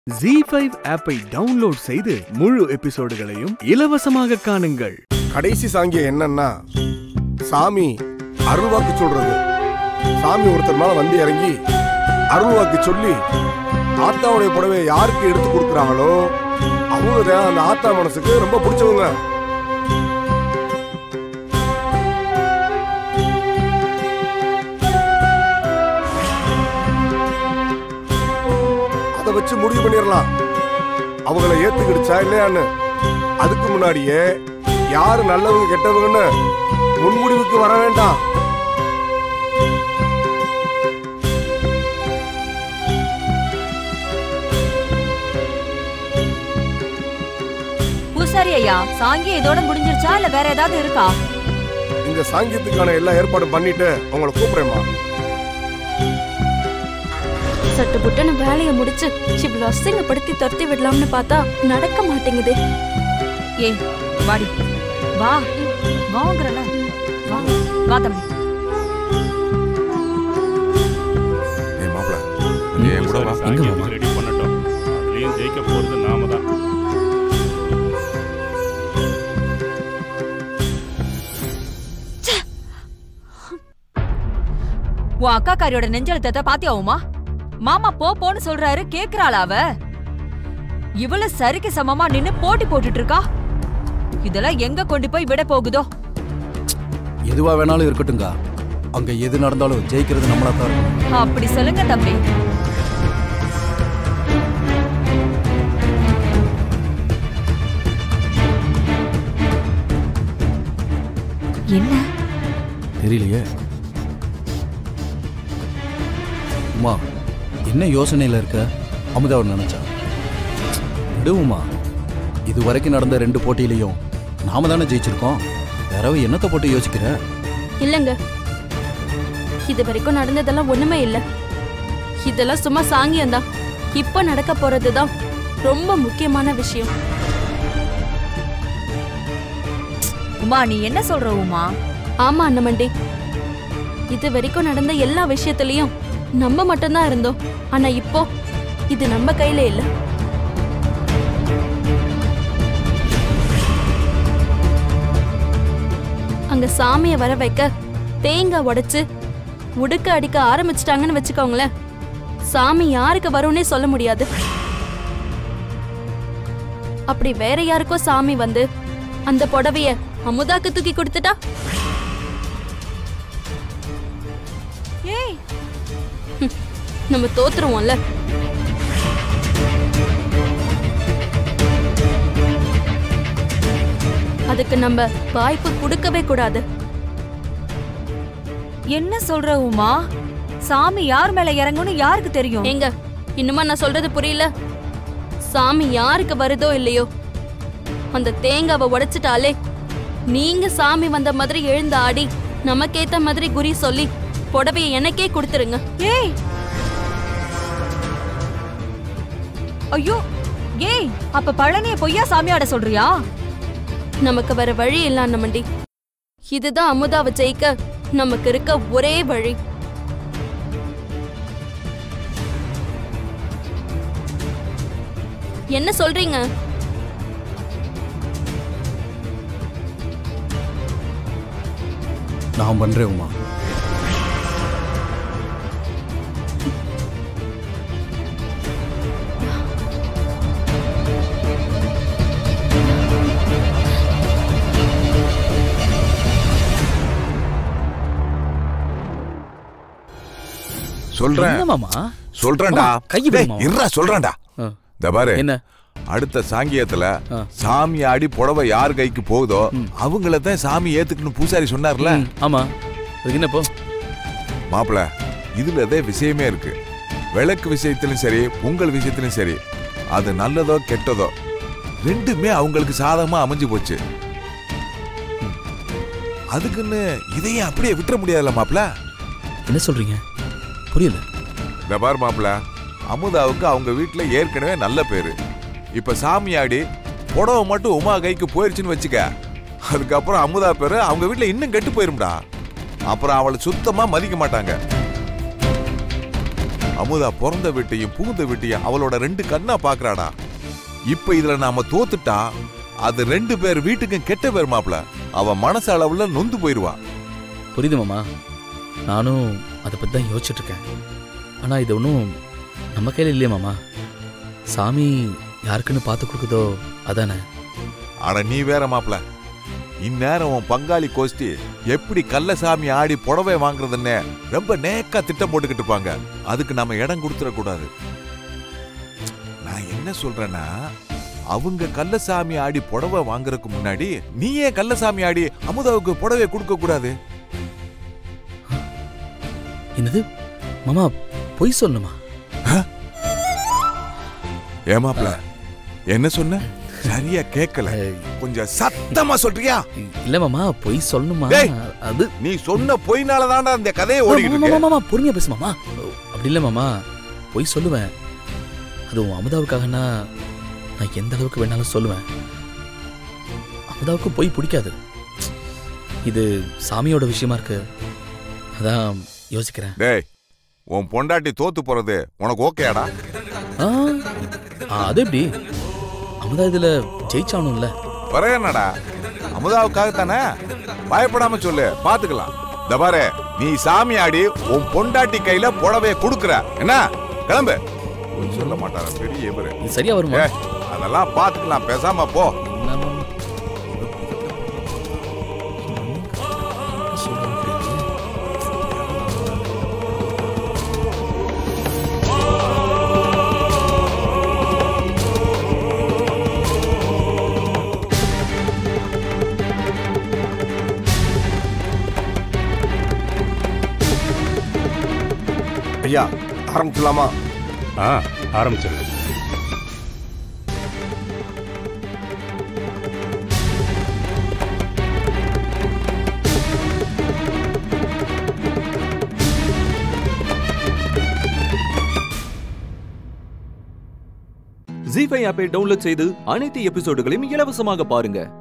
G five ஆப்பை download செய்து முழு எபிசோடுகளையும் இலவசமாக காணுங்கள் கடைசி சாங்கியம் என்னன்னா சாமி அருள்வாக்கு சொல்றது சாமி ஒருத்தர் மேல வந்து இறங்கி அருள்வாக்கு சொல்லி ஆத்தாவுடைய புடவையை யாருக்கு எடுத்து கொடுக்குறாங்களோ அவங்க தான் அந்த ஆத்தா மனசுக்கு ரொம்ப பிடிச்சவங்க அதை வச்சு முடிவு பண்ணிடலாம் அவங்கள ஏத்துக்கிடுச்சா இல்லையான்னு அதுக்கு முன்னாடியே யாரு நல்லவங்க கெட்டவங்கன்னு முன்முடிவுக்கு வர வேண்டாம் பூசாரி ஐயா சாங்கியம் இதோட முடிஞ்சிருச்சா இல்ல வேற ஏதாவது இருக்கா இந்த சாங்கியத்துக்கான எல்லா ஏற்பாடும் பண்ணிட்டு உங்களை கூப்பிடுறேம்மா சட்டு புட்டுன்னு வேலையை முடிச்சு இவ்வளவு அசிங்கப்படுத்தி துரத்தி விடலாம்னு பார்த்தா நடக்க மாட்டேங்குதே ஏய் வாடி வா வாங்கறல வா வா தம்பி ஏய் மாப்பிள நீ என் கூட வா சாங்கியத்துக்கு ரெடி பண்ணட்டும் அதுலயும் ஜெயிக்க போறது நாம தான் உன் அக்காக்காரியோட நெஞ்செழுத்தத்தை பாத்தியா உமா மாமா போ போன்னு சொல்றாரு கேக்குறாளா அவ இவள சரிக்கு சமமா நின்னு போட்டி போட்டுட்டு இருக்கா இதெல்லாம் எங்க கொண்டு போய் விட போகுதோ எதுவா வேணாலும் இருக்கட்டுங்க அங்க எது நடந்தாலும் ஜெயிக்கிறது நம்மளா தான் இருக்கும் அப்படி சொல்லுங்க தம்பி என்ன தெரியலையே உமா என்ன யோசனையில இருக்க அமுதாவை நினைச்சா விடுவோமா இது வரைக்கும் நடந்த ரெண்டு போட்டியிலையும் நாம தானே ஜெயிச்சிருக்கோம் வேறவை என்னத்தை போட்டு யோசிக்கிற இல்லங்க இது வரைக்கும் நடந்ததெல்லாம் ஒண்ணுமே இல்ல இதெல்லாம் சும்மா சாங்கியம்தான் இப்ப நடக்க போறதுதான் ரொம்ப முக்கியமான விஷயம் உமா நீ என்ன சொல்ற உமா ஆமா அண்ணமண்டி இது வரைக்கும் நடந்த எல்லா விஷயத்திலயும் நம்ம மட்டும்தான் இருந்தோம் ஆனா இப்போ இது நம்ம கையில இல்ல அங்க சாமிய வர வைக்க தேங்காய் உடைச்சு உடுக்க அடிக்க ஆரம்பிச்சிட்டாங்கன்னு வச்சுக்கோங்களேன் சாமி யாருக்கு வரும்னே சொல்ல முடியாது அப்படி வேற யாருக்கோ சாமி வந்து அந்த புடவைய அமுதாக்கு தூக்கி கொடுத்துட்டா ஏய் நம்ம தோத்துருவோம்ல அதுக்கு நம்ம வாய்ப்பு கொடுக்கவே கூடாது என்ன சொல்ற உமா சாமி யார் மேல இறங்கும்னு யாருக்கு தெரியும் ஏங்க இன்னுமா நான் சொல்றது புரியல சாமி யாருக்கு வருதோ இல்லையோ அந்த தேங்காவை உடைச்சிட்டாலே நீங்க சாமி வந்த மாதிரி எழுந்து ஆடி நமக்கேத்த மாதிரி குறி சொல்லி புடவைய எனக்கே கொடுத்துருங்க ஏய் ஐயோ ஏய் அப்ப பழனிய பொய்யா சாமியாட சொல்றியா நமக்கு வேற வழி இல்ல அண்ணமண்டி இதுதான் அமுதாவை ஜெயிக்க நமக்கு இருக்க ஒரே வழி என்ன சொல்றீங்க நான் பண்றேன் உமா சொல்றேன் என்ன மாமா சொல்றேன்டா அம்மா, கையை டேய், விடுமா. இருடா சொல்றேன்டா ஆ. இந்த பாரு என்ன அடுத்த சாங்கியத்துல ஆ. சாமி ஆடி புடவை யார் கைக்கு போகுதோ அவங்கள தான் சாமி ஏத்துக்கணும் பூசாரி சொன்னார்ல ம், ஆமா அதுக்கு என்ன இப்போ மாப்பிள இதுல தான் விஷயமே இருக்கு விளக்கு விஷயத்திலும் சரி பொங்கல் விஷயத்திலும் சரி அது நல்லதோ கெட்டதோ ரெண்டுமே அவங்களுக்கு சாதகமா அமைஞ்சு போச்சு ம். அதுக்குன்னு இதையும் அப்படியே விட்டுற முடியாதுல்ல மாப்பிள என்ன சொல்றீங்க புரியல இந்த பார் மாப்பிள அமுதாவுக்கு அவங்க வீட்டுல ஏற்கனவே நல்ல பேரு இப்ப சாமியாடி புடவை மட்டும் உமா கைக்கு போயிருச்சுன்னு வச்சுக்க அதுக்கப்புறம் அமுதா பேரு அவங்க வீட்டுல இன்னும் கெட்டு போயிரும்டா அப்புறம் அவளை சுத்தமா மதிக்க மாட்டாங்க அமுதா பிறந்த வீட்டையும் புகுந்த வீட்டையும் அவளோட ரெண்டு கண்ணா பாக்குறாடா இப்ப இதுல நாம தோத்துட்டா அது ரெண்டு பேர் வீட்டுக்கும் கெட்ட பேர் மாப்ள அவ மனசு அளவுல நொந்து போயிருவா புரியுது மாமா நானும் அதை பற்றி தான் யோசிச்சுட்டு இருக்கேன் ஆனால் இது ஒன்றும் நம்ம கையில் இல்லையே மாமா சாமி யாருக்குன்னு பார்த்து கொடுக்குதோ அதானே ஆனா நீ வேற மாப்ள இந்நேரம் உன் பங்காளி கோஷ்டி எப்படி கள்ளசாமி ஆடி புடவை வாங்குறதுன்னு ரொம்ப நேக்கா திட்டம் போட்டுக்கிட்டு இருப்பாங்க அதுக்கு நம்ம இடம் கொடுத்துட கூடாது நான் என்ன சொல்றேன்னா அவங்க கள்ளசாமி ஆடி புடவை வாங்குறதுக்கு முன்னாடி நீ ஏன் கள்ளசாமி ஆடி அமுதாவுக்கு புடவை கொடுக்க கூடாது என்னது மாமா பொய் சொல்லணுமா ஏமாப்ல என்ன சொன்ன சரியா கேட்கல கொஞ்சம் சத்தமா சொல்றியா இல்லை மாமா பொய் சொல்லணுமா டேய். அது நீ சொன்ன பொய்னால தான்டா இந்த கதையை ஓடிக்கிட்டு மாமா, இருக்கு மாமா, மாமா பொறுமையா பேசு மாமா அப்படி இல்லை மாமா பொய் சொல்லுவேன் அதுவும் அமுதாவுக்காகனா நான் எந்த அளவுக்கு வேணாலும் சொல்லுவேன் அமுதாவுக்கு பொய் பிடிக்காது இது சாமியோட விஷயமா இருக்கு அதான் யோசிக்கிறேன் டேய் உன் பொண்டாட்டி தோத்து போறது உனக்கு ஓகேடா ஆ, ஆ, அது எப்படி அமுதா இதுல ஜெயிச்சானும்ல வர என்னடா அமுதாவுக்காக தானே பயப்படாம சொல்லு பாத்துக்கலாம் இந்த பாரு நீ சாமி ஆடி உன் பொண்டாட்டி கையில புடவைய குடுக்குற என்ன கிளம்பு பொய் சொல்ல மாட்டார பெரிய இவரு இது சரியா வருமா ஏய், அதெல்லாம் பாத்துக்கலாம் பேசாம போ என்ன மாமா? சொல்றான் புரியலையே. ஐயா ஆரம்பிக்கலாமா ஆ ஆரம்பிச்சிருங்க ஜி ஃபைவ் ஆப்பை டவுன்லோட் செய்து அனைத்து எபிசோடுகளையும் இலவசமாக பாருங்க